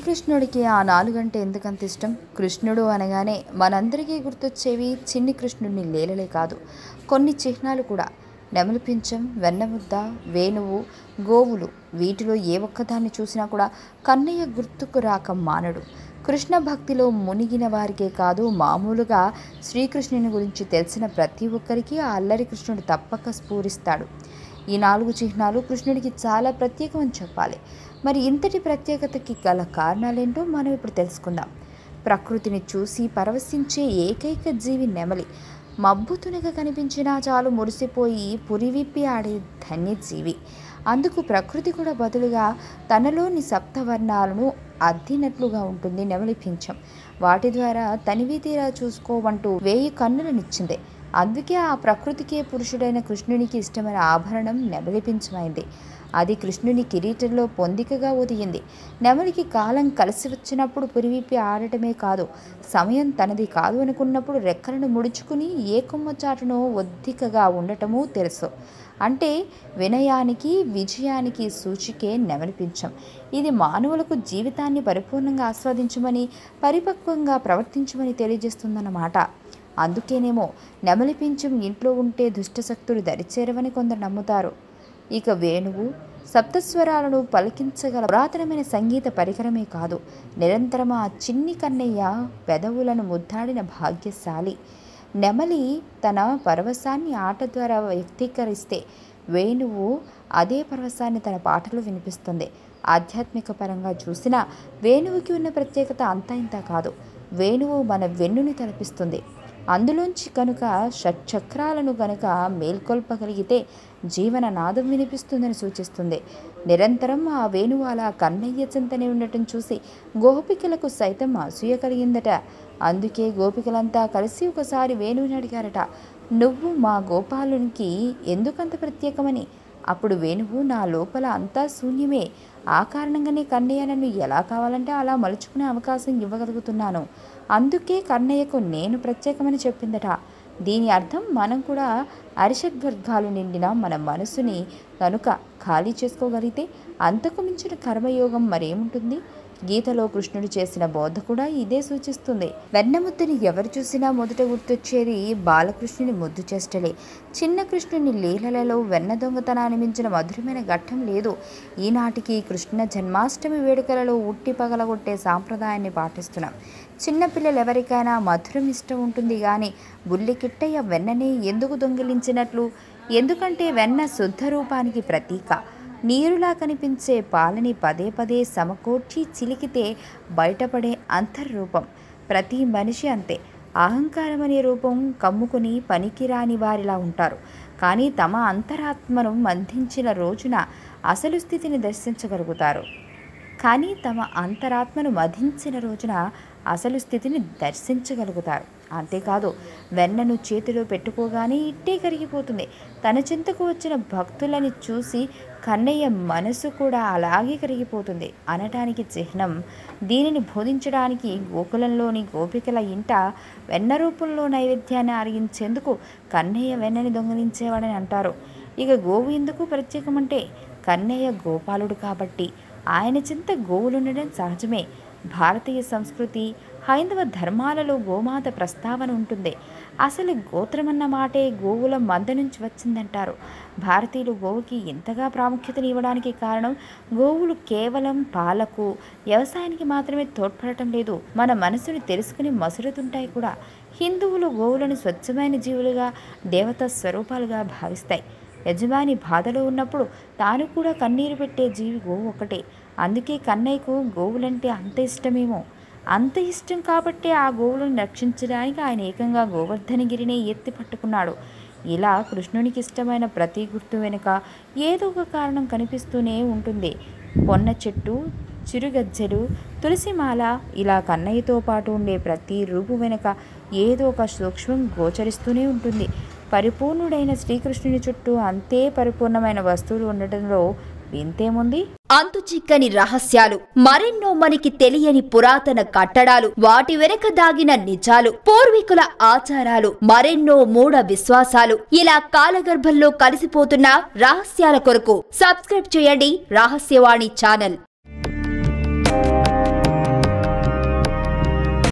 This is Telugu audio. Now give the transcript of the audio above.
శ్రీకృష్ణుడికి ఆ నాలుగంటే ఎందుకంత ఇష్టం కృష్ణుడు అనగానే మనందరికీ గుర్తొచ్చేవి చిన్ని కృష్ణుడిని లేలలే కాదు కొన్ని చిహ్నాలు కూడా నెమలి పింఛం వెన్నముద్ద వేణువు గోవులు వీటిలో ఏ ఒక్కదాన్ని చూసినా కూడా కన్నయ్య గుర్తుకు రాక మానడు కృష్ణ భక్తిలో మునిగిన వారికే కాదు మామూలుగా శ్రీకృష్ణుని గురించి తెలిసిన ప్రతి ఒక్కరికి ఆ అల్లరి కృష్ణుడు తప్పక స్ఫూరిస్తాడు ఈ నాలుగు చిహ్నాలు కృష్ణుడికి చాలా ప్రత్యేకమని చెప్పాలి మరి ఇంతటి ప్రత్యేకతకి గల కారణాలేంటో మనం ఇప్పుడు తెలుసుకుందాం ప్రకృతిని చూసి పరవశించే ఏకైక జీవి నెమలి మబ్బుతునగా కనిపించినా చాలు మురిసిపోయి పురివిప్పి ఆడే ధన్యజీవి అందుకు ప్రకృతి కూడా బదులుగా తనలోని సప్తవర్ణాలను అద్దినట్లుగా ఉంటుంది నెమలి పింఛం వాటి ద్వారా తనివి తీరా చూసుకోవంటూ వేయి కన్నులనిచ్చింది అందుకే ఆ ప్రకృతికే పురుషుడైన కృష్ణునికి ఇష్టమైన ఆభరణం నెమలి పింఛమైంది అది కృష్ణుని కిరీటంలో పొందికగా ఒదిగింది నెమలికి కాలం కలిసి వచ్చినప్పుడు పురివిప్పి ఆడటమే కాదు సమయం తనది కాదు అనుకున్నప్పుడు రెక్కలను ముడుచుకుని ఏ కొమ్మ చాటునో ఒద్దికగా ఉండటమూ తెలుసు అంటే వినయానికి విజయానికి సూచికే నెమలిపించం ఇది మానవులకు జీవితాన్ని పరిపూర్ణంగా ఆస్వాదించమని పరిపక్వంగా ప్రవర్తించమని తెలియజేస్తుందన్నమాట అందుకేనేమో నెమలిపించం ఇంట్లో ఉంటే దుష్టశక్తులు దరిచేరవని కొందరు నమ్ముతారు ఇక వేణువు సప్తస్వరాలను పలికించగల పురాతనమైన సంగీత పరికరమే కాదు నిరంతరం ఆ చిన్ని కన్నయ్య పెదవులను ముద్దాడిన భాగ్యశాలి నెమలి తన పరవశాన్ని ఆట ద్వారా వ్యక్తీకరిస్తే వేణువు అదే పరవశాన్ని తన పాటలో వినిపిస్తుంది ఆధ్యాత్మిక పరంగా చూసినా వేణువుకి ఉన్న ప్రత్యేకత అంతా ఇంత కాదు వేణువు మన వెన్నుని తలపిస్తుంది అందులోంచి కనుక షట్చక్రాలను కనుక మేల్కొల్పగలిగితే జీవన నాదం వినిపిస్తుందని సూచిస్తుంది నిరంతరం ఆ వేణువు అలా కన్నయ్య చింతనే ఉండటం చూసి గోపికలకు సైతం అసూయ కలిగిందట అందుకే గోపికలంతా కలిసి ఒకసారి వేణువుని అడిగారట నువ్వు మా గోపాలునికి ఎందుకంత ప్రత్యేకమని అప్పుడు వేణువు నా లోపల అంతా శూన్యమే ఆ కారణంగానే కన్నయ్య నన్ను ఎలా కావాలంటే అలా మలుచుకునే అవకాశం ఇవ్వగలుగుతున్నాను అందుకే కన్నయ్యకు నేను ప్రత్యేకమని చెప్పిందట దీని అర్థం మనం కూడా అరిషడ్వర్గాలు నిండిన మన మనసుని కనుక ఖాళీ చేసుకోగలిగితే అంతకు మించిన కర్మయోగం మరేముంటుంది గీతలో కృష్ణుడు చేసిన బోధ కూడా ఇదే సూచిస్తుంది వెన్నముద్దని ఎవరు చూసినా మొదట గుర్తొచ్చేది బాలకృష్ణుని ముద్దు చేష్టలే చిన్న కృష్ణుని లీలలలో వెన్న దొంగతనాన్ని మించిన మధురమైన ఘట్టం లేదు ఈనాటికి కృష్ణ జన్మాష్టమి వేడుకలలో ఉట్టి పగలగొట్టే సాంప్రదాయాన్ని పాటిస్తున్నాం చిన్నపిల్లలు ఎవరికైనా మధురం ఇష్టం ఉంటుంది కానీ బుల్లి కిట్టయ్య వెన్నని ఎందుకు దొంగిలించినట్లు ఎందుకంటే వెన్న శుద్ధ రూపానికి ప్రతీక నీరులా కనిపించే పాలని పదే పదే సమకూర్చి చిలికితే బయటపడే అంతర్రూపం ప్రతి మనిషి అంతే అహంకారం అనే రూపం కమ్ముకుని పనికిరాని వారిలా ఉంటారు కానీ తమ అంతరాత్మను మంధించిన రోజున అసలు స్థితిని దర్శించగలుగుతారు కానీ తమ అంతరాత్మను మధించిన రోజున అసలు స్థితిని దర్శించగలుగుతారు అంతేకాదు వెన్నను చేతిలో పెట్టుకోగానే ఇట్టే కరిగిపోతుంది తన చింతకు వచ్చిన భక్తులని చూసి కన్నయ్య మనసు కూడా అలాగే కరిగిపోతుంది అనటానికి చిహ్నం దీనిని బోధించడానికి గోకులంలోని గోపికల ఇంట వెన్న రూపంలో నైవేద్యాన్ని అరిగించేందుకు కన్నయ్య వెన్నని దొంగిలించేవాడని అంటారు ఇక గోవు ఎందుకు ప్రత్యేకమంటే కన్నయ్య గోపాలుడు కాబట్టి ఆయన చింత గోవులుండడం సహజమే భారతీయ సంస్కృతి హైందవ ధర్మాలలో గోమాత ప్రస్తావన ఉంటుంది అసలు గోత్రమన్న మాటే గోవుల మంద నుంచి వచ్చిందంటారు భారతీయులు గోవుకి ఎంతగా ప్రాముఖ్యతనివ్వడానికి కారణం గోవులు కేవలం పాలకు వ్యవసాయానికి మాత్రమే తోడ్పడటం లేదు మన మనసుని తెలుసుకుని మసులుతుంటాయి కూడా హిందువులు గోవులను స్వచ్ఛమైన జీవులుగా దేవతా స్వరూపాలుగా భావిస్తాయి యజమాని బాధలో ఉన్నప్పుడు తాను కూడా కన్నీరు పెట్టే జీవి గోవు ఒకటే అందుకే కన్నయ్యకు గోవులంటే అంత ఇష్టమేమో అంత ఇష్టం కాబట్టే ఆ గోవులను రక్షించడానికి ఆయన ఏకంగా గోవర్ధనగిరినే ఎత్తి పట్టుకున్నాడు ఇలా కృష్ణునికి ఇష్టమైన ప్రతి గుర్తు వెనుక ఏదో ఒక కారణం కనిపిస్తూనే ఉంటుంది పొన్న చెట్టు చిరుగజ్జెలు తులసిమాల ఇలా కన్నయ్యతో పాటు ఉండే ప్రతి రూపు వెనుక ఏదో ఒక సూక్ష్మం గోచరిస్తూనే ఉంటుంది పరిపూర్ణుడైన శ్రీకృష్ణుని చుట్టూ అంతే పరిపూర్ణమైన వస్తువులు ఉండటంలో వింతేముంది అంతు చిక్కని రహస్యాలు మరెన్నో మనకి తెలియని పురాతన కట్టడాలు వాటి వెనక దాగిన నిజాలు పూర్వీకుల ఆచారాలు మరెన్నో మూఢ విశ్వాసాలు ఇలా కాలగర్భంలో కలిసిపోతున్న రహస్యాల కొరకు సబ్స్క్రైబ్ చేయండి రహస్యవాణి ఛానల్